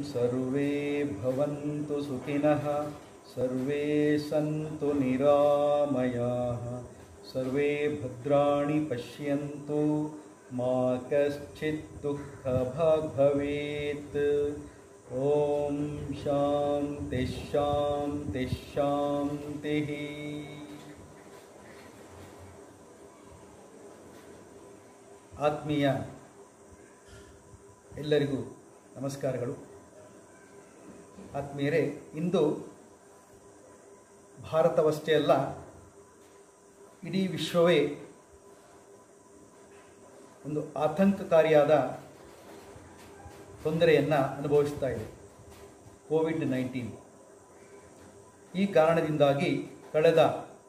सर्वे भवन्तु सुखिनः सर्वे सन्तु निरामयाः सर्वे भद्राणि पश्यन्तु मा कश्चित् दुःखभाग् भवेत् ॐ शान्तिः शान्तिः शान्तिः ಆತ್ಮೀಯ ಎಲ್ಲರಿಗೂ ನಮಸ್ಕಾರಗಳು ಆತ್ಮೀಯರೇ ಇಂದು ಭಾರತವಷ್ಟೇ ಅಲ್ಲ ಇಡೀ ವಿಶ್ವವೇ ಒಂದು ಆತಂಕಕಾರಿಯಾದ ತೊಂದರೆಯನ್ನು ಅನುಭವಿಸ್ತಾ ಇದೆ ಕೋವಿಡ್ ನೈನ್ಟೀನ್ ಈ ಕಾರಣದಿಂದಾಗಿ ಕಳೆದ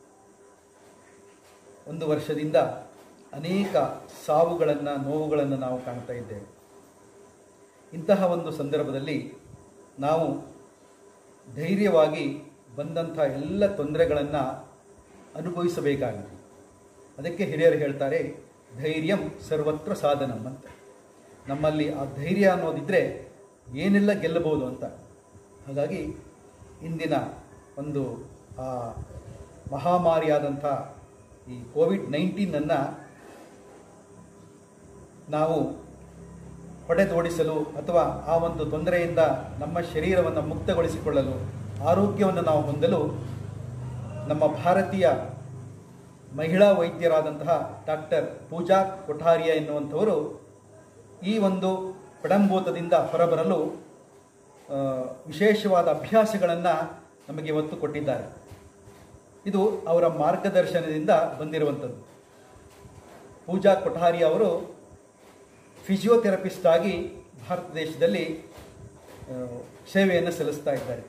ಒಂದು ವರ್ಷದಿಂದ ಅನೇಕ ಸಾವುಗಳನ್ನು ನೋವುಗಳನ್ನು ನಾವು ಕಾಣ್ತಾ ಇದ್ದೇವೆ ಇಂತಹ ಒಂದು ಸಂದರ್ಭದಲ್ಲಿ ನಾವು ಧೈರ್ಯವಾಗಿ ಬಂದಂಥ ಎಲ್ಲ ತೊಂದರೆಗಳನ್ನು ಅನುಭವಿಸಬೇಕಾಗಿದೆ ಅದಕ್ಕೆ ಹಿರಿಯರು ಹೇಳ್ತಾರೆ ಧೈರ್ಯಂ ಸರ್ವತ್ರ ಸಾಧನಂ ಅಂತ ನಮ್ಮಲ್ಲಿ ಆ ಧೈರ್ಯ ಅನ್ನೋದಿದ್ದರೆ ಏನೆಲ್ಲ ಗೆಲ್ಲಬಹುದು ಅಂತ ಹಾಗಾಗಿ ಇಂದಿನ ಒಂದು ಆ ಮಹಾಮಾರಿಯಾದಂಥ ಈ ಕೋವಿಡ್ ನೈನ್ಟೀನನ್ನು ನಾವು ಹೊಡೆದೋಡಿಸಲು ಅಥವಾ ಆ ಒಂದು ತೊಂದರೆಯಿಂದ ನಮ್ಮ ಶರೀರವನ್ನು ಮುಕ್ತಗೊಳಿಸಿಕೊಳ್ಳಲು ಆರೋಗ್ಯವನ್ನು ನಾವು ಹೊಂದಲು ನಮ್ಮ ಭಾರತೀಯ ಮಹಿಳಾ ವೈದ್ಯರಾದಂತಹ ಡಾಕ್ಟರ್ ಪೂಜಾ ಕೊಠಾರಿಯಾ ಎನ್ನುವಂಥವರು ಈ ಒಂದು ಪಡಂಭೂತದಿಂದ ಹೊರಬರಲು ಆ, ವಿಶೇಷವಾದ ಅಭ್ಯಾಸಗಳನ್ನು ನಮಗೆ ಇವತ್ತು ಕೊಟ್ಟಿದ್ದಾರೆ ಇದು ಅವರ ಮಾರ್ಗದರ್ಶನದಿಂದ ಬಂದಿರುವಂಥದ್ದು ಪೂಜಾ ಕೊಠಾರಿ ಅವರು ಫಿಸಿಯೋಥೆರಪಿಸ್ಟ್ ಆಗಿ ಭಾರತ ದೇಶದಲ್ಲಿ ಆ, ಸೇವೆಯನ್ನು ಸಲ್ಲಿಸ್ತಾ ಇದ್ದಾರೆ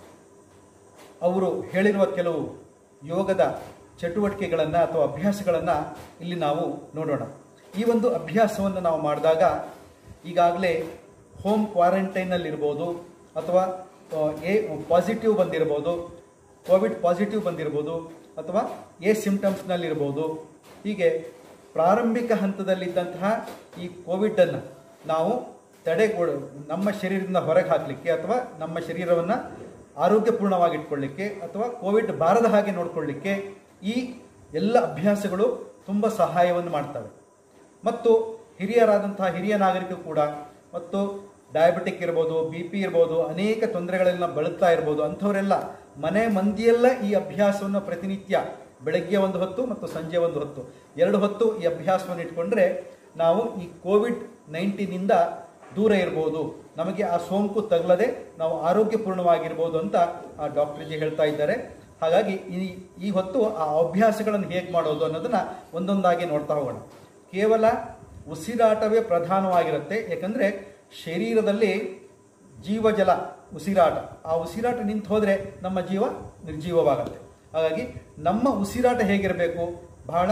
ಅವರು ಹೇಳಿರುವ ಕೆಲವು ಯೋಗದ ಚಟುವಟಿಕೆಗಳನ್ನು ಅಥವಾ ಅಭ್ಯಾಸಗಳನ್ನು ಇಲ್ಲಿ ನಾವು ನೋಡೋಣ ಈ ಒಂದು ಅಭ್ಯಾಸವನ್ನು ನಾವು ಮಾಡಿದಾಗ ಈಗಾಗಲೇ ಹೋಮ್ ಕ್ವಾರಂಟೈನಲ್ಲಿರ್ಬೋದು ಅಥವಾ ಆ, ಎ ಪಾಸಿಟಿವ್ ಬಂದಿರ್ಬೋದು ಕೋವಿಡ್ ಪಾಸಿಟಿವ್ ಬಂದಿರ್ಬೋದು ಅಥವಾ ಎ ಸಿಂಪ್ಟಮ್ಸ್ನಲ್ಲಿರ್ಬೋದು ಹೀಗೆ ಪ್ರಾರಂಭಿಕ ಹಂತದಲ್ಲಿದ್ದಂತಹ ಈ ಕೋವಿಡನ್ನು ನಾವು ತಡೆಗೊಳ ನಮ್ಮ ಶರೀರದಿಂದ ಹೊರಗೆ ಹಾಕಲಿಕ್ಕೆ ಅಥವಾ ನಮ್ಮ ಶರೀರವನ್ನು ಆರೋಗ್ಯಪೂರ್ಣವಾಗಿಟ್ಕೊಳ್ಳಿಕ್ಕೆ ಅಥವಾ ಕೋವಿಡ್ ಬಾರದ ಹಾಗೆ ನೋಡಿಕೊಳ್ಳಿಕ್ಕೆ ಈ ಎಲ್ಲ ಅಭ್ಯಾಸಗಳು ತುಂಬ ಸಹಾಯವನ್ನು ಮಾಡ್ತವೆ ಮತ್ತು ಹಿರಿಯರಾದಂತಹ ಹಿರಿಯ ನಾಗರಿಕರು ಕೂಡ ಮತ್ತು ಡಯಾಬಿಟಿಕ್ ಇರ್ಬೋದು ಬಿ ಪಿ ಇರ್ಬೋದು ಅನೇಕ ತೊಂದರೆಗಳೆಲ್ಲ ಬಳಲ್ತಾ ಇರ್ಬೋದು ಅಂಥವರೆಲ್ಲ ಮನೆ ಮಂದಿಯೆಲ್ಲ ಈ ಅಭ್ಯಾಸವನ್ನು ಪ್ರತಿನಿತ್ಯ ಬೆಳಗ್ಗೆ ಒಂದು ಹೊತ್ತು ಮತ್ತು ಸಂಜೆ ಒಂದು ಹೊತ್ತು ಎರಡು ಹೊತ್ತು ಈ ಅಭ್ಯಾಸವನ್ನು ಇಟ್ಕೊಂಡ್ರೆ ನಾವು ಈ ಕೋವಿಡ್ ನೈನ್ಟೀನಿಂದ ದೂರ ಇರ್ಬೋದು ನಮಗೆ ಆ ಸೋಂಕು ತಗಲದೆ ನಾವು ಆರೋಗ್ಯಪೂರ್ಣವಾಗಿರ್ಬೋದು ಅಂತ ಆ ಡಾಕ್ಟರ್ಜಿ ಹೇಳ್ತಾ ಇದ್ದಾರೆ ಹಾಗಾಗಿ ಈ ಈ ಹೊತ್ತು ಆ ಅಭ್ಯಾಸಗಳನ್ನು ಹೇಗೆ ಮಾಡೋದು ಅನ್ನೋದನ್ನು ಒಂದೊಂದಾಗಿ ನೋಡ್ತಾ ಹೋಗೋಣ ಕೇವಲ ಉಸಿರಾಟವೇ ಪ್ರಧಾನವಾಗಿರುತ್ತೆ ಯಾಕಂದರೆ ಶರೀರದಲ್ಲಿ ಜೀವಜಲ ಉಸಿರಾಟ ಆ ಉಸಿರಾಟ ನಿಂತು ಹೋದರೆ ನಮ್ಮ ಜೀವ ನಿರ್ಜೀವವಾಗುತ್ತೆ ಹಾಗಾಗಿ ನಮ್ಮ ಉಸಿರಾಟ ಹೇಗಿರಬೇಕು ಬಹಳ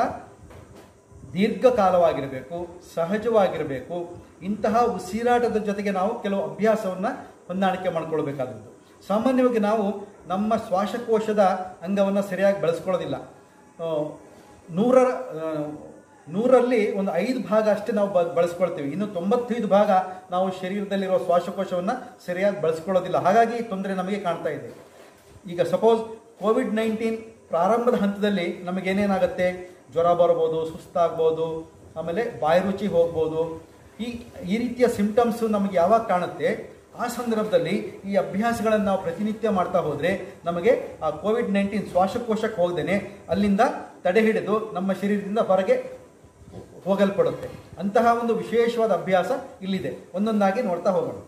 ದೀರ್ಘಕಾಲವಾಗಿರಬೇಕು ಸಹಜವಾಗಿರಬೇಕು ಇಂತಹ ಉಸಿರಾಟದ ಜೊತೆಗೆ ನಾವು ಕೆಲವು ಅಭ್ಯಾಸವನ್ನು ಹೊಂದಾಣಿಕೆ ಮಾಡ್ಕೊಳ್ಬೇಕಾದದ್ದು ಸಾಮಾನ್ಯವಾಗಿ ನಾವು ನಮ್ಮ ಶ್ವಾಸಕೋಶದ ಅಂಗವನ್ನು ಸರಿಯಾಗಿ ಬಳಸ್ಕೊಳ್ಳೋದಿಲ್ಲ ಆ, ನೂರರ ಆ, ನೂರಲ್ಲಿ ಒಂದು ಐದು ಭಾಗ ಅಷ್ಟೇ ನಾವು ಬ ಬಳಸ್ಕೊಳ್ತೀವಿ ಇನ್ನು ತೊಂಬತ್ತೈದು ಭಾಗ ನಾವು ಶರೀರದಲ್ಲಿರುವ ಶ್ವಾಸಕೋಶವನ್ನು ಸರಿಯಾಗಿ ಬಳಸ್ಕೊಳ್ಳೋದಿಲ್ಲ ಹಾಗಾಗಿ ಈ ತೊಂದರೆ ನಮಗೆ ಕಾಣ್ತಾ ಇದೆ ಈಗ ಸಪೋಸ್ ಕೋವಿಡ್ ನೈನ್ಟೀನ್ ಪ್ರಾರಂಭದ ಹಂತದಲ್ಲಿ ನಮಗೇನೇನಾಗುತ್ತೆ ಜ್ವರ ಬರ್ಬೋದು ಸುಸ್ತಾಗ್ಬೋದು ಆಮೇಲೆ ಬಾಯಿ ರುಚಿ ಹೋಗ್ಬೋದು ಈ ಈ ರೀತಿಯ ಸಿಂಪ್ಟಮ್ಸು ನಮಗೆ ಯಾವಾಗ ಕಾಣುತ್ತೆ ಆ ಸಂದರ್ಭದಲ್ಲಿ ಈ ಅಭ್ಯಾಸಗಳನ್ನು ನಾವು ಪ್ರತಿನಿತ್ಯ ಮಾಡ್ತಾ ಹೋದರೆ ನಮಗೆ ಆ ಕೋವಿಡ್ ನೈನ್ಟೀನ್ ಶ್ವಾಸಕೋಶಕ್ಕೆ ಹೋಗ್ದೇನೆ ಅಲ್ಲಿಂದ ತಡೆ ಹಿಡಿದು ನಮ್ಮ ಶರೀರದಿಂದ ಹೊರಗೆ ಹೋಗಲ್ಪಡುತ್ತೆ ಅಂತಹ ಒಂದು ವಿಶೇಷವಾದ ಅಭ್ಯಾಸ ಇಲ್ಲಿದೆ ಒಂದೊಂದಾಗಿ ನೋಡ್ತಾ ಹೋಗೋಣ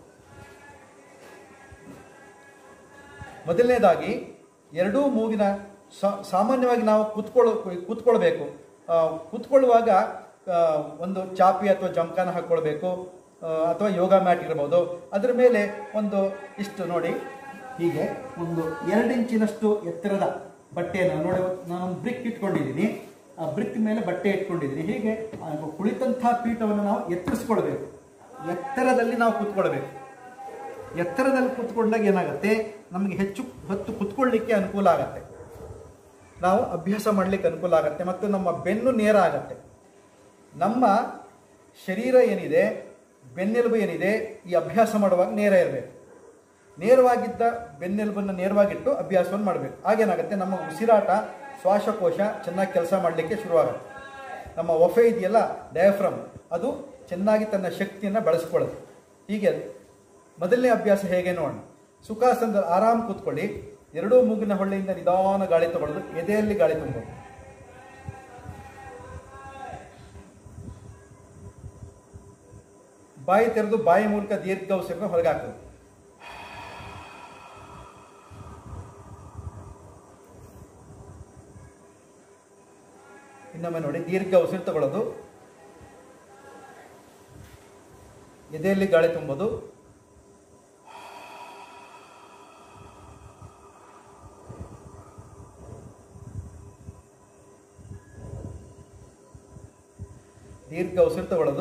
ಮೊದಲನೇದಾಗಿ ಎರಡೂ ಮೂಗಿನ ಸಾ- ಸಾಮಾನ್ಯವಾಗಿ ನಾವು ಕುತ್ಕೊಳ್ಳೋ ಕೂತ್ಕೊಳ್ಬೇಕು ಆ, ಕೂತ್ಕೊಳ್ಳುವಾಗ ಆ, ಒಂದು ಚಾಪಿ ಅಥವಾ ಜಂಕಾನ ಹಾಕ್ಕೊಳ್ಬೇಕು ಆ, ಅಥವಾ ಯೋಗ ಮ್ಯಾಟ್ ಇರ್ಬೋದು ಅದರ ಮೇಲೆ ಒಂದು ಇಷ್ಟು ನೋಡಿ ಹೀಗೆ ಒಂದು ಎರಡು ಇಂಚಿನಷ್ಟು ಎತ್ತರದ ಬಟ್ಟೆಯನ್ನು ನೋಡಿ ನಾನೊಂದು ಬ್ರಿಕ್ ಇಟ್ಕೊಂಡಿದ್ದೀನಿ ಆ ಬ್ರಿಕ್ ಮೇಲೆ ಬಟ್ಟೆ ಇಟ್ಕೊಂಡಿದ್ದೀನಿ ಹೀಗೆ ಆ ಕುಳಿತಂಥ ಪೀಠವನ್ನು ನಾವು ಎತ್ತರಿಸ್ಕೊಳ್ಬೇಕು ಎತ್ತರದಲ್ಲಿ ನಾವು ಕೂತ್ಕೊಳ್ಬೇಕು ಎತ್ತರದಲ್ಲಿ ಕೂತ್ಕೊಂಡಾಗ ಏನಾಗುತ್ತೆ ನಮಗೆ ಹೆಚ್ಚು ಹೊತ್ತು ಕೂತ್ಕೊಳ್ಳಿಕ್ಕೆ ಅನುಕೂಲ ಆಗುತ್ತೆ ನಾವು ಅಭ್ಯಾಸ ಮಾಡಲಿಕ್ಕೆ ಅನುಕೂಲ ಆಗುತ್ತೆ ಮತ್ತು ನಮ್ಮ ಬೆನ್ನು ನೇರ ಆಗುತ್ತೆ ನಮ್ಮ ಶರೀರ ಏನಿದೆ ಬೆನ್ನೆಲುಬು ಏನಿದೆ ಈ ಅಭ್ಯಾಸ ಮಾಡುವಾಗ ನೇರ ಇರಬೇಕು ನೇರವಾಗಿದ್ದ ಬೆನ್ನೆಲುಬನ್ನು ನೇರವಾಗಿಟ್ಟು ಅಭ್ಯಾಸವನ್ನು ಮಾಡಬೇಕು ಆಗೇನಾಗುತ್ತೆ ನಮ್ಮ ಉಸಿರಾಟ ಶ್ವಾಸಕೋಶ ಚೆನ್ನಾಗಿ ಕೆಲಸ ಮಾಡಲಿಕ್ಕೆ ಶುರುವಾಗುತ್ತೆ ನಮ್ಮ ಒಫೆ ಇದೆಯಲ್ಲ ಡಯಾಫ್ರಮ್ ಅದು ಚೆನ್ನಾಗಿ ತನ್ನ ಶಕ್ತಿಯನ್ನು ಬಳಸ್ಕೊಳ್ಳುತ್ತೆ ಹೀಗೆ ಮೊದಲನೇ ಅಭ್ಯಾಸ ಹೇಗೆ ನೋಡೋಣ ಸುಖಾಸನದಲ್ಲಿ ಆರಾಮ್ ಕೂತ್ಕೊಳ್ಳಿ ಎರಡೂ ಮೂಗಿನ ಹೊಳ್ಳೆಯಿಂದ ನಿಧಾನ ಗಾಳಿ ತಗೊಳ್ಳೋದು ಎದೆಯಲ್ಲಿ ಗಾಳಿ ತುಂಬೋದು ಬಾಯಿ ತೆರೆದು ಬಾಯಿ ಮೂಲಕ ದೀರ್ಘ ಉಸಿರನ್ನ ಹೊರಗೆ ಹಾಕೋದು ಇನ್ನೊಮ್ಮೆ ನೋಡಿ ದೀರ್ಘ ಉಸಿರು ತಗೊಳ್ಳೋದು ಎದೆಯಲ್ಲಿ ಗಾಳಿ ತುಂಬೋದು ದೀರ್ಘ ಉಸಿರು ತಗೊಳ್ಳೋದು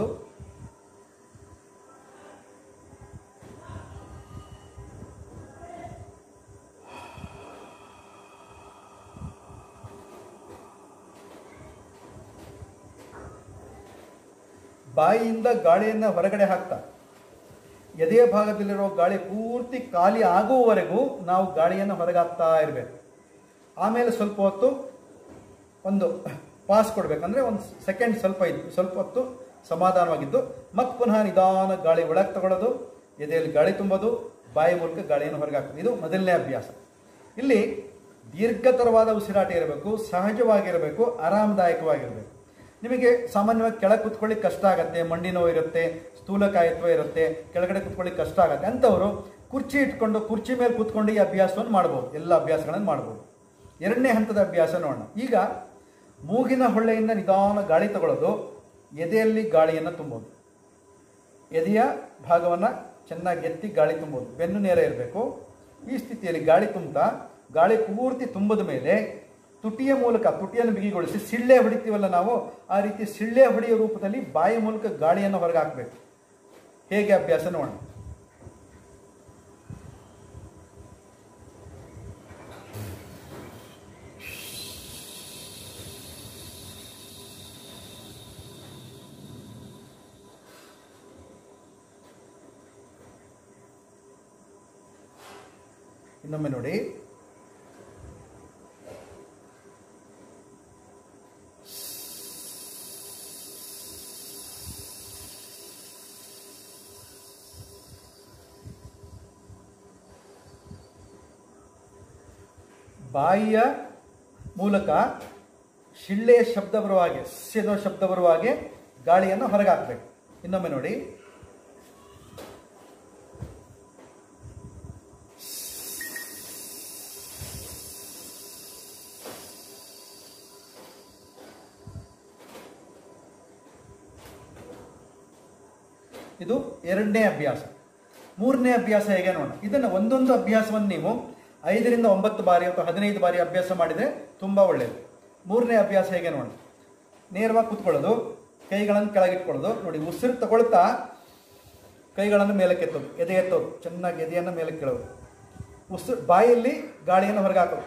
ಬಾಯಿಯಿಂದ ಗಾಳಿಯನ್ನು ಹೊರಗಡೆ ಹಾಕ್ತಾ ಎದೆಯ ಭಾಗದಲ್ಲಿರೋ ಗಾಳಿ ಪೂರ್ತಿ ಖಾಲಿ ಆಗುವವರೆಗೂ ನಾವು ಗಾಳಿಯನ್ನು ಹೊರಗೆ ಹಾಕ್ತಾ ಇರಬೇಕು ಆಮೇಲೆ ಸ್ವಲ್ಪ ಹೊತ್ತು ಒಂದು ಪಾಸ್ ಕೊಡಬೇಕಂದ್ರೆ ಒಂದು ಸೆಕೆಂಡ್ ಸ್ವಲ್ಪ ಇದ್ದು ಸ್ವಲ್ಪ ಹೊತ್ತು ಸಮಾಧಾನವಾಗಿದ್ದು ಮತ್ತೆ ಪುನಃ ನಿಧಾನ ಗಾಳಿ ಒಳಗೆ ತಗೊಳ್ಳೋದು ಎದೆಯಲ್ಲಿ ಗಾಳಿ ತುಂಬೋದು ಬಾಯಿ ಮೂಲಕ ಗಾಳಿಯನ್ನು ಹೊರಗೆ ಹಾಕೋದು ಇದು ಮೊದಲನೇ ಅಭ್ಯಾಸ ಇಲ್ಲಿ ದೀರ್ಘತರವಾದ ಉಸಿರಾಟ ಇರಬೇಕು ಸಹಜವಾಗಿರಬೇಕು ಆರಾಮದಾಯಕವಾಗಿರಬೇಕು ನಿಮಗೆ ಸಾಮಾನ್ಯವಾಗಿ ಕೆಳಗೆ ಕುತ್ಕೊಳ್ಳಿ ಕಷ್ಟ ಆಗುತ್ತೆ ಮಂಡಿ ನೋವು ಇರುತ್ತೆ ಸ್ಥೂಲಕಾಯತ್ವ ಇರುತ್ತೆ ಕೆಳಗಡೆ ಕುತ್ಕೊಳ್ಳಿ ಕಷ್ಟ ಆಗುತ್ತೆ ಅಂಥವರು ಕುರ್ಚಿ ಇಟ್ಕೊಂಡು ಕುರ್ಚಿ ಮೇಲೆ ಕೂತ್ಕೊಂಡು ಈ ಅಭ್ಯಾಸವನ್ನು ಮಾಡ್ಬೋದು ಎಲ್ಲ ಅಭ್ಯಾಸಗಳನ್ನು ಮಾಡ್ಬೋದು ಎರಡನೇ ಹಂತದ ಅಭ್ಯಾಸ ನೋಡೋಣ ಈಗ ಮೂಗಿನ ಹೊಳ್ಳೆಯಿಂದ ನಿಧಾನ ಗಾಳಿ ತಗೊಳ್ಳೋದು ಎದೆಯಲ್ಲಿ ಗಾಳಿಯನ್ನು ತುಂಬೋದು ಎದೆಯ ಭಾಗವನ್ನು ಚೆನ್ನಾಗಿ ಎತ್ತಿ ಗಾಳಿ ತುಂಬೋದು ಬೆನ್ನು ನೇರ ಇರಬೇಕು ಈ ಸ್ಥಿತಿಯಲ್ಲಿ ಗಾಳಿ ತುಂಬ್ತಾ ಗಾಳಿ ಪೂರ್ತಿ ತುಂಬದ ಮೇಲೆ ತುಟಿಯ ಮೂಲಕ ತುಟಿಯನ್ನು ಬಿಗಿಗೊಳಿಸಿ ಸಿಳ್ಳೆ ಹೊಡಿತೀವಲ್ಲ ನಾವು ಆ ರೀತಿ ಸಿಳ್ಳೆ ಹೊಡೆಯೋ ರೂಪದಲ್ಲಿ ಬಾಯಿ ಮೂಲಕ ಗಾಳಿಯನ್ನು ಹೊರಗೆ ಹಾಕಬೇಕು ಹೇಗೆ ಅಭ್ಯಾಸ ನೋಡೋಣ ಇನ್ನೊಮ್ಮೆ ನೋಡಿ ಬಾಯಿಯ ಮೂಲಕ ಶಿಳ್ಳೆಯ ಶಬ್ದ ಬರುವ ಹಾಗೆ ಸಸ್ಯದ ಶಬ್ದ ಬರುವ ಹಾಗೆ ಗಾಳಿಯನ್ನು ಹೊರಗೆ ಹಾಕಬೇಕು ಇನ್ನೊಮ್ಮೆ ನೋಡಿ ಇದು ಎರಡನೇ ಅಭ್ಯಾಸ ಮೂರನೇ ಅಭ್ಯಾಸ ಹೇಗೆ ನೋಡೋಣ ಇದನ್ನು ಒಂದೊಂದು ಅಭ್ಯಾಸವನ್ನು ನೀವು ಐದರಿಂದ ಒಂಬತ್ತು ಬಾರಿ ಅಥವಾ ಹದಿನೈದು ಬಾರಿ ಅಭ್ಯಾಸ ಮಾಡಿದರೆ ತುಂಬ ಒಳ್ಳೆಯದು ಮೂರನೇ ಅಭ್ಯಾಸ ಹೇಗೆ ನೋಡೋಣ ನೇರವಾಗಿ ಕೂತ್ಕೊಳ್ಳೋದು ಕೈಗಳನ್ನು ಕೆಳಗಿಟ್ಕೊಳ್ಳೋದು ನೋಡಿ ಉಸಿರು ತಗೊಳ್ತಾ ಕೈಗಳನ್ನು ಮೇಲಕ್ಕೆ ಎತ್ತೋದು ಎದೆ ಎತ್ತೋದು ಚೆನ್ನಾಗಿ ಎದೆಯನ್ನು ಮೇಲಕ್ಕೆ ಕೆಳೋದು ಉಸಿರು ಬಾಯಲ್ಲಿ ಗಾಳಿಯನ್ನು ಹೊರಗೆ ಹಾಕೋದು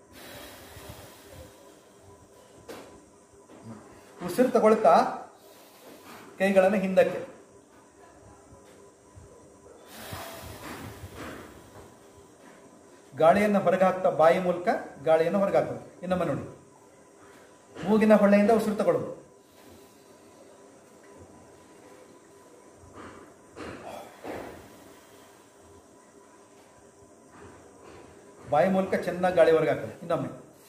ಉಸಿರು ತಗೊಳ್ತಾ ಕೈಗಳನ್ನು ಹಿಂದಕ್ಕೆ ಗಾಳಿಯನ್ನು ಹೊರಗೆ ಹಾಕ್ತಾ ಬಾಯಿ ಮೂಲಕ ಗಾಳಿಯನ್ನು ಹೊರಗೆ ಹಾಕೋದು ಇನ್ನೊಮ್ಮೆ ನೋಡಿ ಮೂಗಿನ ಹೊಳ್ಳೆಯಿಂದ ಉಸಿರು ತಗೊಳ್ಳೋದು ಬಾಯಿ ಮೂಲಕ ಚೆನ್ನಾಗಿ ಗಾಳಿ ಹೊರಗೆ ಹಾಕೋದು ಇನ್ನೊಮ್ಮೆ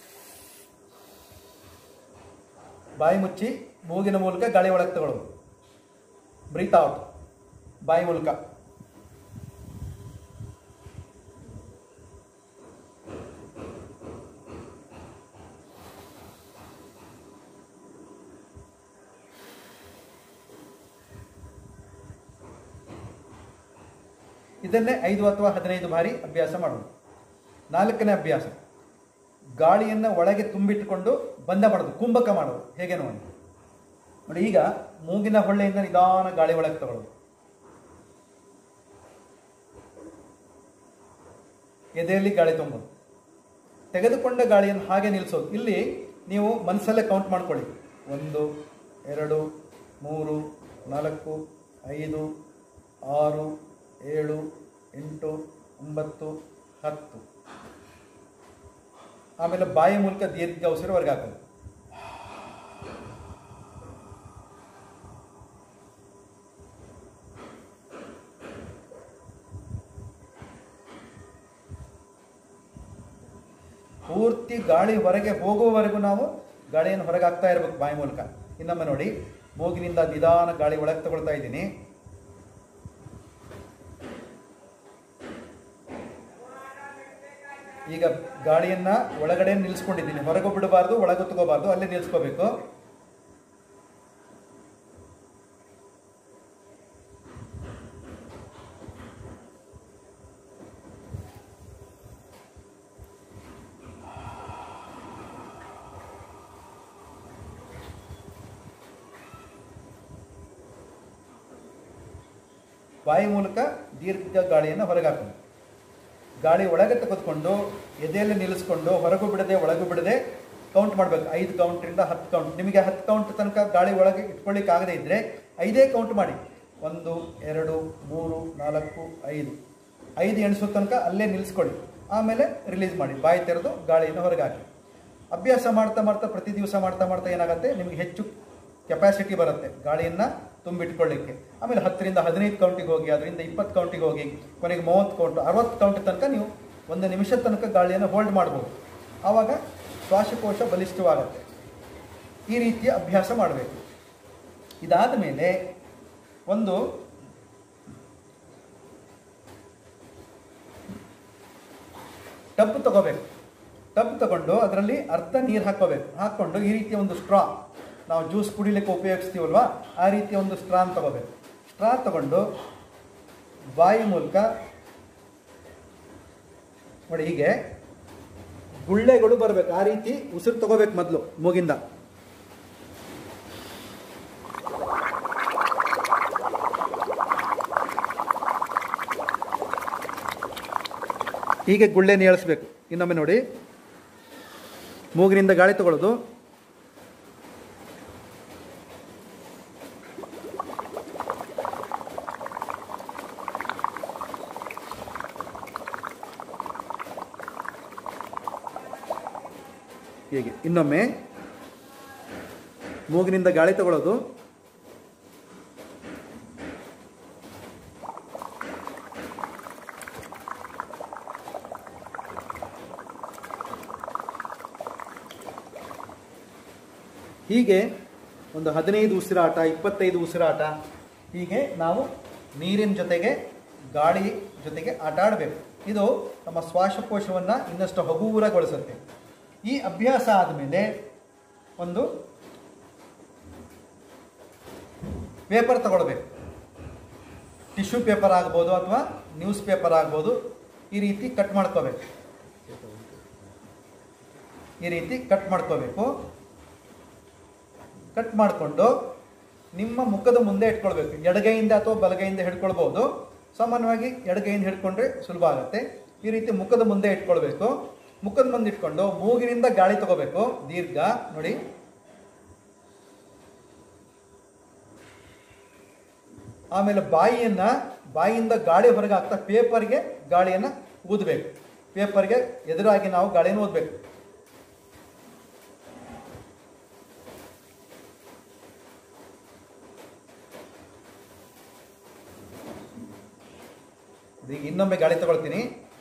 ಬಾಯಿ ಮುಚ್ಚಿ ಮೂಗಿನ ಮೂಲಕ ಗಾಳಿ ಒಳಗೆ ತಗೊಳ್ಳೋದು ಬ್ರೀತ್ ಔಟ್ ಬಾಯಿ ಮೂಲಕ ಇದನ್ನೇ ಐದು ಅಥವಾ ಹದಿನೈದು ಬಾರಿ ಅಭ್ಯಾಸ ಮಾಡೋದು ನಾಲ್ಕನೇ ಅಭ್ಯಾಸ ಗಾಳಿಯನ್ನು ಒಳಗೆ ತುಂಬಿಟ್ಟುಕೊಂಡು ಬಂಧ ಮಾಡೋದು ಕುಂಭಕ ಮಾಡೋದು ಹೇಗೆ ನೋಡಿ ನೋಡಿ ಈಗ ಮೂಗಿನ ಹೊಳ್ಳೆಯಿಂದ ನಿಧಾನ ಗಾಳಿ ಒಳಗೆ ತಗೊಳ್ಳೋದು ಎದೆಯಲ್ಲಿ ಗಾಳಿ ತುಂಬೋದು ತೆಗೆದುಕೊಂಡ ಗಾಳಿಯನ್ನು ಹಾಗೆ ನಿಲ್ಲಿಸೋದು ಇಲ್ಲಿ ನೀವು ಮನಸ್ಸಲ್ಲೇ ಕೌಂಟ್ ಮಾಡ್ಕೊಳ್ಳಿ ಒಂದು ಎರಡು ಮೂರು ನಾಲ್ಕು ಐದು ಆರು ಏಳು ಎಂಟು ಒಂಬತ್ತು ಹತ್ತು ಆಮೇಲೆ ಬಾಯಿ ಮೂಲಕ ದೀರ್ಘ ಉಸಿರು ಹೊರಗೆ ಹಾಕೋದು ಪೂರ್ತಿ ಗಾಳಿ ಹೊರಗೆ ಹೋಗುವವರೆಗೂ ನಾವು ಗಾಳಿಯನ್ನು ಹೊರಗೆ ಹಾಕ್ತಾ ಇರಬೇಕು ಬಾಯಿ ಮೂಲಕ ಇನ್ನೊಮ್ಮೆ ನೋಡಿ ಮೂಗಿನಿಂದ ನಿಧಾನ ಗಾಳಿ ಒಳಗೆ ತಗೊಳ್ತಾ ಇದ್ದೀನಿ ಈಗ ಗಾಳಿಯನ್ನ ಒಳಗಡೆ ನಿಲ್ಲಿಸ್ಕೊಂಡಿದ್ದೀನಿ ಹೊರಗೂ ಬಿಡಬಾರ್ದು ಒಳಗೂ ತಗೋಬಾರ್ದು ಅಲ್ಲೇ ನಿಲ್ಲಿಸ್ಕೋಬೇಕು ಬಾಯಿ ಮೂಲಕ ದೀರ್ಘ ಗಾಳಿಯನ್ನು ಹೊರಗೆ ಹಾಕೋದು ಗಾಳಿ ಒಳಗೆ ತೆಗೆದುಕೊಂಡು ಎದೆಯಲ್ಲಿ ನಿಲ್ಲಿಸ್ಕೊಂಡು ಹೊರಗೂ ಬಿಡದೆ ಒಳಗೂ ಬಿಡದೆ ಕೌಂಟ್ ಮಾಡಬೇಕು ಐದು ಕೌಂಟ್ರಿಂದ ಹತ್ತು ಕೌಂಟ್ ನಿಮಗೆ ಹತ್ತು ಕೌಂಟ್ ತನಕ ಗಾಳಿ ಒಳಗೆ ಇಟ್ಕೊಳ್ಳಿಕ್ಕೆ ಆಗದೇ ಇದ್ದರೆ ಐದೇ ಕೌಂಟ್ ಮಾಡಿ ಒಂದು ಎರಡು ಮೂರು ನಾಲ್ಕು ಐದು ಐದು ಎಣಿಸೋ ತನಕ ಅಲ್ಲೇ ನಿಲ್ಲಿಸ್ಕೊಳ್ಳಿ ಆಮೇಲೆ ರಿಲೀಸ್ ಮಾಡಿ ಬಾಯಿ ತೆರೆದು ಗಾಳಿಯನ್ನು ಹೊರಗೆ ಹಾಕಿ ಅಭ್ಯಾಸ ಮಾಡ್ತಾ ಮಾಡ್ತಾ ಪ್ರತಿ ದಿವಸ ಮಾಡ್ತಾ ಮಾಡ್ತಾ ಏನಾಗುತ್ತೆ ನಿಮಗೆ ಹೆಚ್ಚು ಕೆಪಾಸಿಟಿ ಬರುತ್ತೆ ಗಾಳಿಯನ್ನು ತುಂಬಿಟ್ಕೊಳ್ಳಿಕ್ಕೆ ಆಮೇಲೆ ಹತ್ತರಿಂದ ಹದಿನೈದು ಕೌಂಟಿಗೆ ಹೋಗಿ ಅದರಿಂದ ಇಪ್ಪತ್ತು ಕೌಂಟಿಗೆ ಹೋಗಿ ಕೊನೆಗೆ ಮೂವತ್ತು ಕೌಂಟ್ ಅರವತ್ತು ಕೌಂಟ್ ತನಕ ನೀವು ಒಂದು ನಿಮಿಷದ ತನಕ ಗಾಳಿಯನ್ನು ಹೋಲ್ಡ್ ಮಾಡ್ಬೋದು ಆವಾಗ ಶ್ವಾಸಕೋಶ ಬಲಿಷ್ಠವಾಗುತ್ತೆ ಈ ರೀತಿಯ ಅಭ್ಯಾಸ ಮಾಡಬೇಕು ಇದಾದ ಮೇಲೆ ಒಂದು ಟಬ್ ತಗೋಬೇಕು ಟಬ್ ತಗೊಂಡು ಅದರಲ್ಲಿ ಅರ್ಧ ನೀರು ಹಾಕೋಬೇಕು ಹಾಕ್ಕೊಂಡು ಈ ರೀತಿಯ ಒಂದು ಸ್ಟ್ರಾ ನಾವು ಜ್ಯೂಸ್ ಕುಡಿಲಿಕ್ಕೆ ಉಪಯೋಗಿಸ್ತೀವಲ್ವಾ ಆ ರೀತಿಯ ಒಂದು ಸ್ಟ್ರಾನ್ ತಗೋಬೇಕು ಸ್ಟ್ರಾ ತಗೊಂಡು ಬಾಯಿ ಮೂಲಕ ನೋಡಿ ಹೀಗೆ ಗುಳ್ಳೆಗಳು ಬರಬೇಕು ಆ ರೀತಿ ಉಸಿರು ತಗೋಬೇಕು ಮೊದಲು ಮೂಗಿಂದ ಹೀಗೆ ಗುಳ್ಳೆನ ಏಳಿಸ್ಬೇಕು ಇನ್ನೊಮ್ಮೆ ನೋಡಿ ಮೂಗಿನಿಂದ ಗಾಳಿ ತಗೊಳ್ಳೋದು ಹೀಗೆ ಇನ್ನೊಮ್ಮೆ ಮೂಗಿನಿಂದ ಗಾಳಿ ತಗೊಳ್ಳೋದು ಹೀಗೆ ಒಂದು ಹದಿನೈದು ಉಸಿರಾಟ ಇಪ್ಪತ್ತೈದು ಉಸಿರಾಟ ಹೀಗೆ ನಾವು ನೀರಿನ ಜೊತೆಗೆ ಗಾಳಿ ಜೊತೆಗೆ ಆಟ ಆಡಬೇಕು ಇದು ನಮ್ಮ ಶ್ವಾಸಕೋಶವನ್ನು ಇನ್ನಷ್ಟು ಹಗೂರಗೊಳಿಸುತ್ತೆ ಈ ಅಭ್ಯಾಸ ಆದಮೇಲೆ ಒಂದು ಪೇಪರ್ ತಗೊಳ್ಬೇಕು ಟಿಶ್ಯೂ ಪೇಪರ್ ಆಗ್ಬೋದು ಅಥವಾ ನ್ಯೂಸ್ ಪೇಪರ್ ಆಗ್ಬೋದು ಈ ರೀತಿ ಕಟ್ ಮಾಡ್ಕೋಬೇಕು ಈ ರೀತಿ ಕಟ್ ಮಾಡ್ಕೋಬೇಕು ಕಟ್ ಮಾಡಿಕೊಂಡು ನಿಮ್ಮ ಮುಖದ ಮುಂದೆ ಇಟ್ಕೊಳ್ಬೇಕು ಎಡಗೈಯಿಂದ ಅಥವಾ ಬಲಗೈಯಿಂದ ಹಿಡ್ಕೊಳ್ಬೋದು ಸಾಮಾನ್ಯವಾಗಿ ಎಡಗೈಯಿಂದ ಹಿಡ್ಕೊಂಡ್ರೆ ಸುಲಭ ಆಗುತ್ತೆ ಈ ರೀತಿ ಮುಖದ ಮುಂದೆ ಇಟ್ಕೊಳ್ಬೇಕು ಮುಖದ ಮುಂದೆ ಇಟ್ಕೊಂಡು ಮೂಗಿನಿಂದ ಗಾಳಿ ತಗೋಬೇಕು ದೀರ್ಘ ನೋಡಿ ಆಮೇಲೆ ಬಾಯಿಯನ್ನ ಬಾಯಿಯಿಂದ ಗಾಳಿ ಹೊರಗೆ ಹಾಕ್ತಾ ಪೇಪರ್ಗೆ ಗಾಳಿಯನ್ನು ಊದಬೇಕು ಪೇಪರ್ಗೆ ಎದುರಾಗಿ ನಾವು ಗಾಳಿಯನ್ನು ಊದಬೇಕು ಈಗ ಇನ್ನೊಮ್ಮೆ ಗಾಳಿ ತಗೊಳ್ತೀನಿ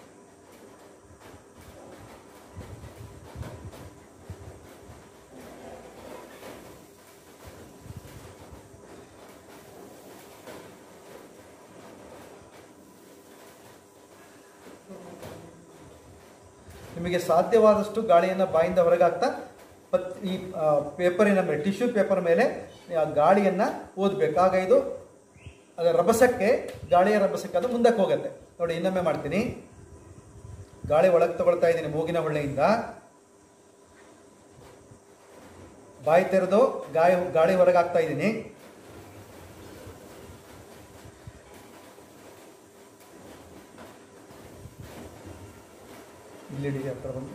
ನಿಮಗೆ ಸಾಧ್ಯವಾದಷ್ಟು ಗಾಳಿಯನ್ನು ಬಾಯಿಂದ ಹೊರಗೆ ಹಾಕ್ತಾ ಪತ್ ಈ ಆ, ಪೇಪರಿನ ಮೇಲೆ ಟಿಶ್ಯೂ ಪೇಪರ್ ಮೇಲೆ ಆ ಗಾಳಿಯನ್ನು ಓದಬೇಕು ಆಗ ಇದು ಅದರ ರಭಸಕ್ಕೆ ಗಾಳಿಯ ರಭಸಕ್ಕೆ ಅದು ಮುಂದಕ್ಕೆ ಹೋಗುತ್ತೆ ನೋಡಿ ಇನ್ನೊಮ್ಮೆ ಮಾಡ್ತೀನಿ ಗಾಳಿ ಒಳಗೆ ತಗೊಳ್ತಾ ಇದ್ದೀನಿ ಮೂಗಿನ ಹೊಳ್ಳೆಯಿಂದ ಬಾಯಿ ತೆರೆದು ಗಾಳಿ ಗಾಳಿ ಹೊರಗೆ ಹಾಕ್ತಾ ಇದ್ದೀನಿ ಇಲ್ಲಿ ಹತ್ರ ಬಂದು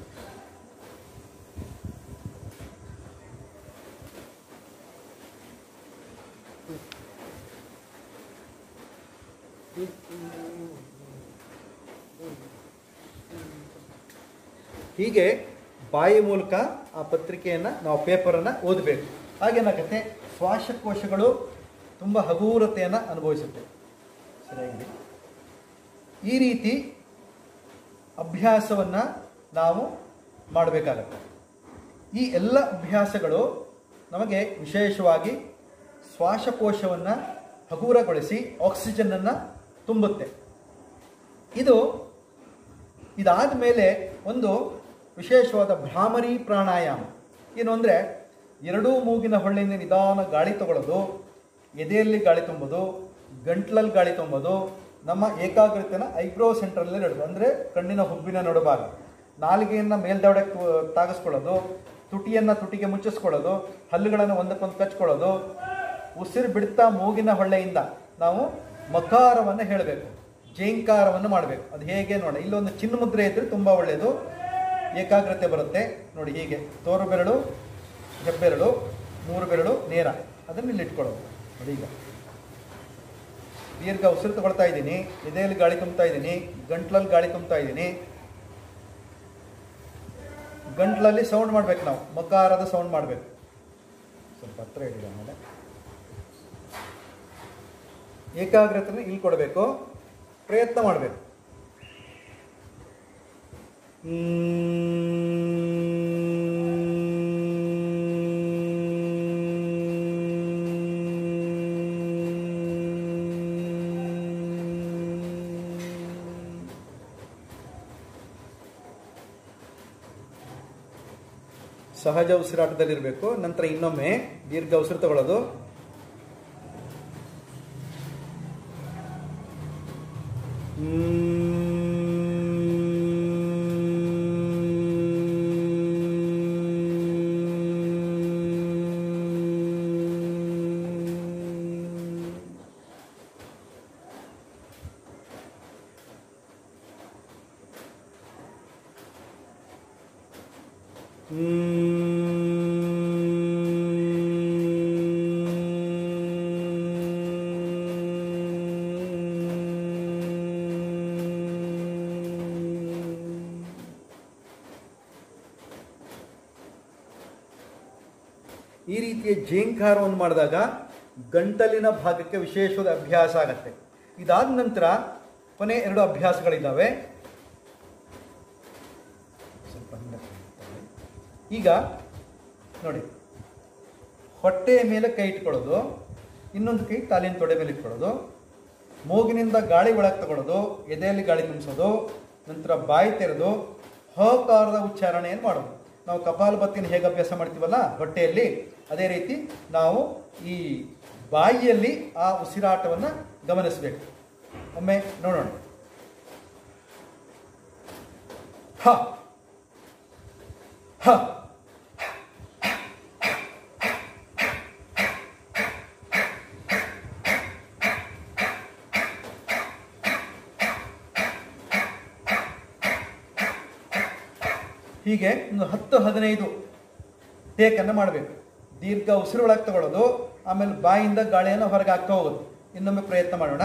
ಹೀಗೆ ಬಾಯಿ ಮೂಲಕ ಆ ಪತ್ರಿಕೆಯನ್ನು ನಾವು ಪೇಪರನ್ನು ಓದಬೇಕು ಹಾಗೇನಾಗುತ್ತೆ ಶ್ವಾಸಕೋಶಗಳು ತುಂಬ ಹಗೂರತೆಯನ್ನು ಅನುಭವಿಸುತ್ತೆ ಸರಿಯಾಗಿದೆ ಈ ರೀತಿ ಅಭ್ಯಾಸವನ್ನು ನಾವು ಮಾಡಬೇಕಾಗತ್ತೆ ಈ ಎಲ್ಲ ಅಭ್ಯಾಸಗಳು ನಮಗೆ ವಿಶೇಷವಾಗಿ ಶ್ವಾಸಕೋಶವನ್ನು ಹಗೂರಗೊಳಿಸಿ ಆಕ್ಸಿಜನ್ನನ್ನು ತುಂಬುತ್ತೆ ಇದು ಇದಾದ ಮೇಲೆ ಒಂದು ವಿಶೇಷವಾದ ಭ್ರಾಮರಿ ಪ್ರಾಣಾಯಾಮ ಏನು ಅಂದರೆ ಎರಡೂ ಮೂಗಿನ ಹೊಳ್ಳಿಂದ ನಿಧಾನ ಗಾಳಿ ತಗೊಳ್ಳೋದು ಎದೆಯಲ್ಲಿ ಗಾಳಿ ತುಂಬೋದು ಗಂಟ್ಲಲ್ಲಿ ಗಾಳಿ ತುಂಬೋದು ನಮ್ಮ ಏಕಾಗ್ರತೆನ ಐಬ್ರೋ ಸೆಂಟ್ರಲ್ಲೇ ನಡುವೆ ಅಂದರೆ ಕಣ್ಣಿನ ಹುಬ್ಬಿನ ನಡುಭಾಗ ನಾಲಿಗೆಯನ್ನು ಮೇಲ್ದವಡಕ್ಕೆ ತಾಗಿಸ್ಕೊಳ್ಳೋದು ತುಟಿಯನ್ನು ತುಟಿಗೆ ಮುಚ್ಚಿಸ್ಕೊಳ್ಳೋದು ಹಲ್ಲುಗಳನ್ನು ಒಂದಕ್ಕೊಂದು ಕಚ್ಕೊಳ್ಳೋದು ಉಸಿರು ಬಿಡ್ತಾ ಮೂಗಿನ ಹೊಳ್ಳೆಯಿಂದ ನಾವು ಮಕಾರವನ್ನು ಹೇಳಬೇಕು ಜೇಂಕಾರವನ್ನು ಮಾಡಬೇಕು ಅದು ಹೇಗೆ ನೋಡಿ ಇಲ್ಲೊಂದು ಚಿನ್ನ ಮುದ್ರೆ ಇದ್ದರೆ ತುಂಬ ಒಳ್ಳೆಯದು ಏಕಾಗ್ರತೆ ಬರುತ್ತೆ ನೋಡಿ ಹೀಗೆ ತೋರು ಬೆರಳು ಹೆಬ್ಬೆರಳು ಮೂರು ಬೆರಳು ನೇರ ಅದನ್ನು ಇಲ್ಲಿ ಇಟ್ಕೊಳ್ಳೋದು ನೋಡಿ ಈಗ ದೀರ್ಘ ಉಸಿರು ತಗೊಳ್ತಾ ಇದ್ದೀನಿ ಎದೆಯಲ್ಲಿ ಗಾಳಿ ತುಂಬ್ತಾ ಇದ್ದೀನಿ ಗಂಟ್ಲಲ್ಲಿ ಗಾಳಿ ತುಂಬ್ತಾ ಇದ್ದೀನಿ ಗಂಟ್ಲಲ್ಲಿ ಸೌಂಡ್ ಮಾಡ್ಬೇಕು ನಾವು ಮಕಾರದ ಸೌಂಡ್ ಮಾಡಬೇಕು ಸ್ವಲ್ಪ ಹತ್ರ ಹಿಡಿದ ಆಮೇಲೆ ಏಕಾಗ್ರತೆನ ಇಲ್ಲಿ ಕೊಡಬೇಕು ಪ್ರಯತ್ನ ಮಾಡಬೇಕು ಸಹಜ ಉಸಿರಾಟದಲ್ಲಿರಬೇಕು ನಂತರ ಇನ್ನೊಮ್ಮೆ ದೀರ್ಘ ಉಸಿರು ತಗೊಳ್ಳೋದು ಈ ರೀತಿಯ ಜೇಂಕಾರವನ್ನು ಮಾಡಿದಾಗ ಗಂಟಲಿನ ಭಾಗಕ್ಕೆ ವಿಶೇಷವಾದ ಅಭ್ಯಾಸ ಆಗತ್ತೆ ಇದಾದ ನಂತರ ಕೊನೆ ಎರಡು ಅಭ್ಯಾಸಗಳಿದ್ದಾವೆ ಸ್ವಲ್ಪ ಹಿಂದಕ್ಕೆ ಹೋಗ್ತಾರೆ. ಈಗ ನೋಡಿ ಹೊಟ್ಟೆಯ ಮೇಲೆ ಕೈ ಇಟ್ಕೊಳ್ಳೋದು ಇನ್ನೊಂದು ಕೈ ಕಾಲಿನ ತೊಡೆ ಮೇಲೆ ಇಟ್ಕೊಳ್ಳೋದು ಮೂಗಿನಿಂದ ಗಾಳಿ ಒಳಗೆ ತಗೊಳ್ಳೋದು ಎದೆಯಲ್ಲಿ ಗಾಳಿ ತುಂಬಿಸೋದು ನಂತರ ಬಾಯಿ ತೆರೆದು ಹಕಾರದ ಉಚ್ಚಾರಣೆಯನ್ನು ಮಾಡೋದು ನಾವು ಕಪಾಲಭತ್ತಿನ ಹೇಗೆ ಅಭ್ಯಾಸ ಮಾಡ್ತೀವಲ್ಲ ಹೊಟ್ಟೆಯಲ್ಲಿ ಅದೇ ರೀತಿ ನಾವು ಈ ಬಾಯಿಯಲ್ಲಿ ಆ ಉಸಿರಾಟವನ್ನು ಗಮನಿಸಬೇಕು ಒಮ್ಮೆ ನೋಡೋಣ ಹ ಹ ಹೀಗೆ ಒಂದು ಹತ್ತು ಹದಿನೈದು ಟೇಕನ್ನು ಮಾಡಬೇಕು ದೀರ್ಘ ಉಸಿರು ಒಳಗೆ ತಗೊಳ್ಳೋದು ಆಮೇಲೆ ಬಾಯಿಂದ ಗಾಳಿಯನ್ನು ಹೊರಗೆ ಹಾಕ್ತಾ ಹೋಗೋದು ಇನ್ನೊಮ್ಮೆ ಪ್ರಯತ್ನ ಮಾಡೋಣ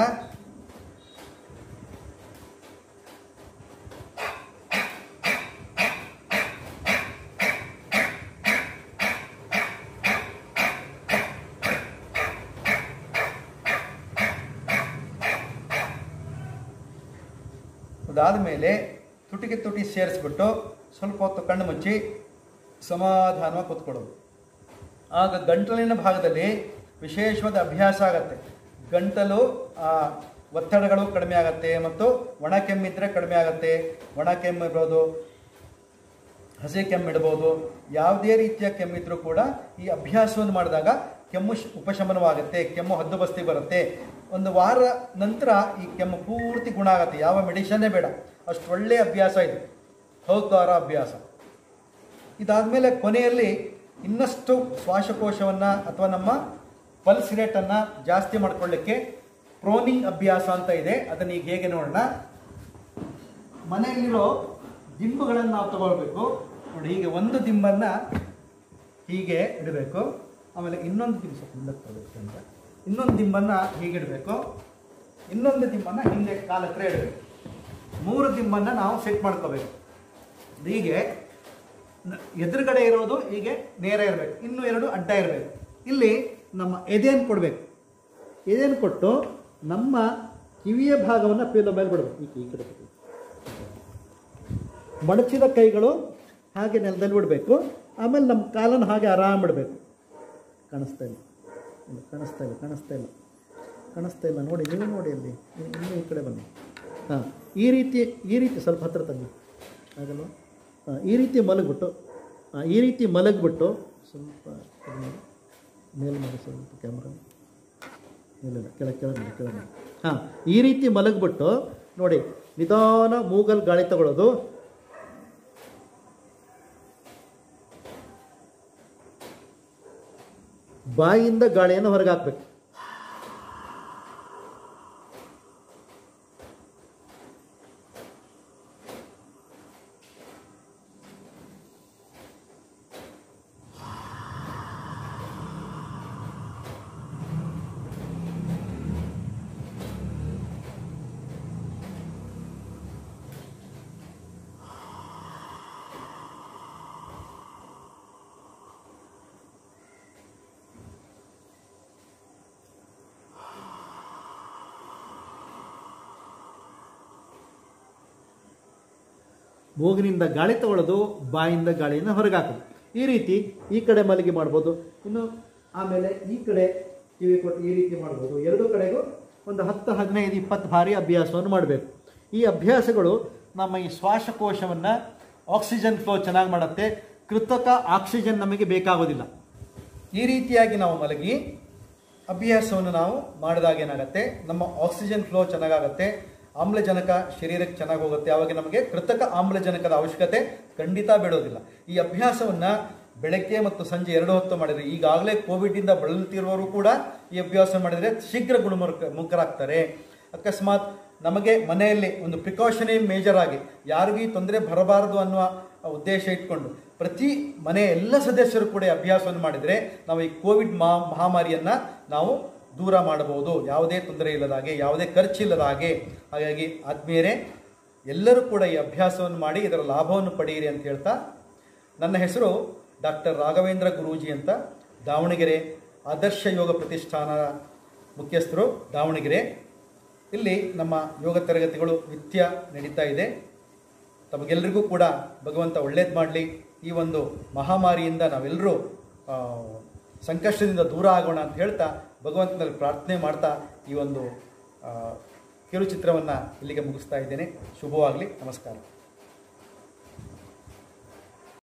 ಅದಾದ ಮೇಲೆ ತುಟಿಗೆ ತುಟಿ ಸೇರಿಸ್ಬಿಟ್ಟು ಸ್ವಲ್ಪ ಹೊತ್ತು ಕಣ್ಣು ಮುಚ್ಚಿ ಸಮಾಧಾನವಾಗಿ ಕೂತ್ಕೊಳ್ಳೋದು ಆಗ ಗಂಟಲಿನ ಭಾಗದಲ್ಲಿ ವಿಶೇಷವಾದ ಅಭ್ಯಾಸ ಆಗತ್ತೆ ಗಂಟಲು ಆ, ಒತ್ತಡಗಳು ಕಡಿಮೆ ಆಗತ್ತೆ ಮತ್ತು ಒಣ ಕೆಮ್ಮಿದ್ರೆ ಕಡಿಮೆ ಆಗತ್ತೆ ಒಣ ಕೆಮ್ಮು ಇರ್ಬೋದು ಹಸಿ ಕೆಮ್ಮಿಡ್ಬೋದು ಯಾವುದೇ ರೀತಿಯ ಕೆಮ್ಮಿದ್ರೂ ಕೂಡ ಈ ಅಭ್ಯಾಸವನ್ನು ಮಾಡಿದಾಗ ಕೆಮ್ಮು ಶ್- ಉಪಶಮನವಾಗುತ್ತೆ ಕೆಮ್ಮು ಹದ್ದುಬಸ್ತಿ ಬರುತ್ತೆ ಒಂದು ವಾರ ನಂತರ ಈ ಕೆಮ್ಮು ಪೂರ್ತಿ ಗುಣ ಆಗುತ್ತೆ ಯಾವ ಮೆಡಿಷನ್ನೇ ಬೇಡ ಅಷ್ಟು ಒಳ್ಳೆಯ ಅಭ್ಯಾಸ ಇದು ಹೌದ್ವಾರ ಅಭ್ಯಾಸ ಇದಾದಮೇಲೆ ಕೊನೆಯಲ್ಲಿ ಇನ್ನಷ್ಟು ಶ್ವಾಸಕೋಶವನ್ನು ಅಥವಾ ನಮ್ಮ ಪಲ್ಸ್ ರೇಟನ್ನು ಜಾಸ್ತಿ ಮಾಡ್ಕೊಳ್ಳಿಕ್ಕೆ ಪ್ರೋನಿಂಗ್ ಅಭ್ಯಾಸ ಅಂತ ಇದೆ ಅದನ್ನು ಈಗ ಹೇಗೆ ನೋಡೋಣ ಮನೆಯಲ್ಲಿರೋ ದಿಂಬುಗಳನ್ನು ನಾವು ತಗೊಳ್ಬೇಕು ನೋಡಿ ಹೀಗೆ ಒಂದು ದಿಂಬನ್ನು ಹೀಗೆ ಇಡಬೇಕು ಆಮೇಲೆ ಇನ್ನೊಂದು ದಿಂಬು ಸ್ವಲ್ಪ ಹಿಂದಕ್ಕೆ ತಗೊಳ್ಬೇಕು ಅಂತ ಇನ್ನೊಂದು ದಿಂಬನ್ನು ಹೀಗೆ ಇಡಬೇಕು ಇನ್ನೊಂದು ದಿಂಬನ್ನು ಹಿಂದೆ ಕಾಲ ಹತ್ರ ಇಡಬೇಕು ಮೂರು ದಿಮ್ಮನ್ನು ನಾವು ಸೆಟ್ ಮಾಡ್ಕೋಬೇಕು ಹೀಗೆ ನ- ಎದುರುಗಡೆ ಇರೋದು ಹೀಗೆ ನೇರ ಇರಬೇಕು ಇನ್ನು ಎರಡು ಅಡ್ಡ ಇರಬೇಕು ಇಲ್ಲಿ ನಮ್ಮ ಎದೆಯನ್ನು ಕೊಡಬೇಕು ಎದೆಯನ್ನು ಕೊಟ್ಟು ನಮ್ಮ ಕಿವಿಯ ಭಾಗವನ್ನು ಪೀಲ ಮೇಲೆ ಬಿಡಬೇಕು ಈ ಈ ಕಡೆ ಬಿಡು. ಮಡಚಿದ ಕೈಗಳು ಹಾಗೆ ನೆಲದಲ್ಲಿ ಬಿಡಬೇಕು ಆಮೇಲೆ ನಮ್ಮ ಕಾಲನ್ನು ಹಾಗೆ ಆರಾಮ್ ಬಿಡಬೇಕು ಕಾಣಿಸ್ತಾ ಇಲ್ಲ ಇಲ್ಲ ಕಾಣಿಸ್ತಾ ಇಲ್ಲ ಕಾಣಿಸ್ತಾ ಇಲ್ಲ ಕಾಣಿಸ್ತಾ ಇಲ್ಲ ನೋಡಿ ನೀವು ನೋಡಿ ಅಲ್ಲಿ ಇನ್ನು ಇನ್ನೂ ಈ ಕಡೆ ಬನ್ನಿ ಹಾಂ ಈ ರೀತಿ ಈ ರೀತಿ ಸ್ವಲ್ಪ ಹತ್ರ ತಂದಿ ಆಗಲ್ವಾ ಹಾಂ ಈ ರೀತಿ ಮಲಗ್ಬಿಟ್ಟು ಹಾಂ ಈ ರೀತಿ ಮಲಗ್ಬಿಟ್ಟು ಸ್ವಲ್ಪ ಇದು ಮಾಡಿ. ಮೇಲ್ ಮಾಡಿ ಸ್ವಲ್ಪ ಕ್ಯಾಮ್ರಾ ಇಲ್ಲ ಇಲ್ಲ ಕೆಳಗೆ ಕೆಳಗೆ ಮಾಡಿ, ಕೆಳಗೆ ಮಾಡಿ. ಹಾಂ ಈ ರೀತಿ ಮಲಗ್ಬಿಟ್ಟು ನೋಡಿ ನಿಧಾನ ಮೂಗಲ್ ಗಾಳಿ ತಗೊಳ್ಳೋದು ಬಾಯಿಯಿಂದ ಗಾಳಿಯನ್ನು ಹೊರಗೆ ಹಾಕ್ಬೇಕು ಮೂಗಿನಿಂದ ಗಾಳಿ ತಗೊಳ್ಳೋದು ಬಾಯಿಂದ ಗಾಳಿಯನ್ನು ಹೊರಗೆ ಹಾಕೋದು ಈ ರೀತಿ ಈ ಕಡೆ ಮಲಗಿ ಮಾಡ್ಬೋದು ಇನ್ನು ಆಮೇಲೆ ಈ ಕಡೆ ಕಿವಿ ಕೊಟ್ಟು ಈ ರೀತಿ ಮಾಡ್ಬೋದು ಎರಡು ಕಡೆಗೂ ಒಂದು ಹತ್ತು ಹದಿನೈದು ಇಪ್ಪತ್ತು ಬಾರಿ ಅಭ್ಯಾಸವನ್ನು ಮಾಡಬೇಕು ಈ ಅಭ್ಯಾಸಗಳು ನಮ್ಮ ಈ ಶ್ವಾಸಕೋಶವನ್ನು ಆಕ್ಸಿಜನ್ ಫ್ಲೋ ಚೆನ್ನಾಗಿ ಮಾಡುತ್ತೆ ಕೃತಕ ಆಕ್ಸಿಜನ್ ನಮಗೆ ಬೇಕಾಗೋದಿಲ್ಲ ಈ ರೀತಿಯಾಗಿ ನಾವು ಮಲಗಿ ಅಭ್ಯಾಸವನ್ನು ನಾವು ಮಾಡಿದಾಗ ಏನಾಗುತ್ತೆ ನಮ್ಮ ಆಕ್ಸಿಜನ್ ಫ್ಲೋ ಚೆನ್ನಾಗಾಗುತ್ತೆ ಆಮ್ಲಜನಕ ಶರೀರಕ್ಕೆ ಚೆನ್ನಾಗಿ ಹೋಗುತ್ತೆ ಆವಾಗ ನಮಗೆ ಕೃತಕ ಆಮ್ಲಜನಕದ ಅವಶ್ಯಕತೆ ಖಂಡಿತ ಬೇಡೋದಿಲ್ಲ ಈ ಅಭ್ಯಾಸವನ್ನ ಬೆಳಗ್ಗೆ ಮತ್ತು ಸಂಜೆ ಎರಡು ಹೊತ್ತು ಮಾಡಿದರೆ ಈಗಾಗಲೇ ಕೋವಿಡ್ನಿಂದ ಬಳಲುತ್ತಿರುವವರು ಕೂಡ ಈ ಅಭ್ಯಾಸ ಮಾಡಿದರೆ ಶೀಘ್ರ ಗುಣಮುಖ ಮುಖರಾಗ್ತಾರೆ ಅಕಸ್ಮಾತ್ ನಮಗೆ ಮನೆಯಲ್ಲಿ ಒಂದು ಪ್ರಿಕಾಷನರಿ ಮೇಜರ್ ಆಗಿ ಯಾರಿಗೂ ಈ ತೊಂದರೆ ಬರಬಾರದು ಅನ್ನುವ ಉದ್ದೇಶ ಇಟ್ಕೊಂಡು ಪ್ರತಿ ಮನೆಯ ಎಲ್ಲ ಸದಸ್ಯರು ಕೂಡ ಈ ಅಭ್ಯಾಸವನ್ನು ಮಾಡಿದರೆ ನಾವು ಈ ಕೋವಿಡ್ ಮಹಾ ಮಹಾಮಾರಿಯನ್ನು ನಾವು ದೂರ ಮಾಡಬಹುದು ಯಾವುದೇ ತೊಂದರೆ ಇಲ್ಲದ ಹಾಗೆ ಯಾವುದೇ ಖರ್ಚಿಲ್ಲದ ಹಾಗೆ ಹಾಗಾಗಿ ಆತ್ಮೀಯರೇ ಎಲ್ಲರೂ ಕೂಡ ಈ ಅಭ್ಯಾಸವನ್ನು ಮಾಡಿ ಇದರ ಲಾಭವನ್ನು ಪಡೆಯಿರಿ ಅಂತ ಹೇಳ್ತಾ ನನ್ನ ಹೆಸರು ಡಾಕ್ಟರ್ ರಾಘವೇಂದ್ರ ಗುರೂಜಿ ಅಂತ ದಾವಣಗೆರೆ ಆದರ್ಶ ಯೋಗ ಪ್ರತಿಷ್ಠಾನ ಮುಖ್ಯಸ್ಥರು ದಾವಣಗೆರೆ ಇಲ್ಲಿ ನಮ್ಮ ಯೋಗ ತರಗತಿಗಳು ನಿತ್ಯ ನಡೀತಾ ಇದೆ ತಮಗೆಲ್ಲರಿಗೂ ಕೂಡ ಭಗವಂತ ಒಳ್ಳೇದು ಮಾಡಲಿ ಈ ಒಂದು ಮಹಾಮಾರಿಯಿಂದ ನಾವೆಲ್ಲರೂ ಆ, ಸಂಕಷ್ಟದಿಂದ ದೂರ ಆಗೋಣ ಅಂತ ಹೇಳ್ತಾ ಭಗವಂತನಲ್ಲಿ ಪ್ರಾರ್ಥನೆ ಮಾಡ್ತಾ ಈ ಒಂದು ಆ, ಕಿರುಚಿತ್ರವನ್ನು ಇಲ್ಲಿಗೆ ಮುಗಿಸ್ತಾ ಇದ್ದೇನೆ ಶುಭವಾಗಲಿ ನಮಸ್ಕಾರ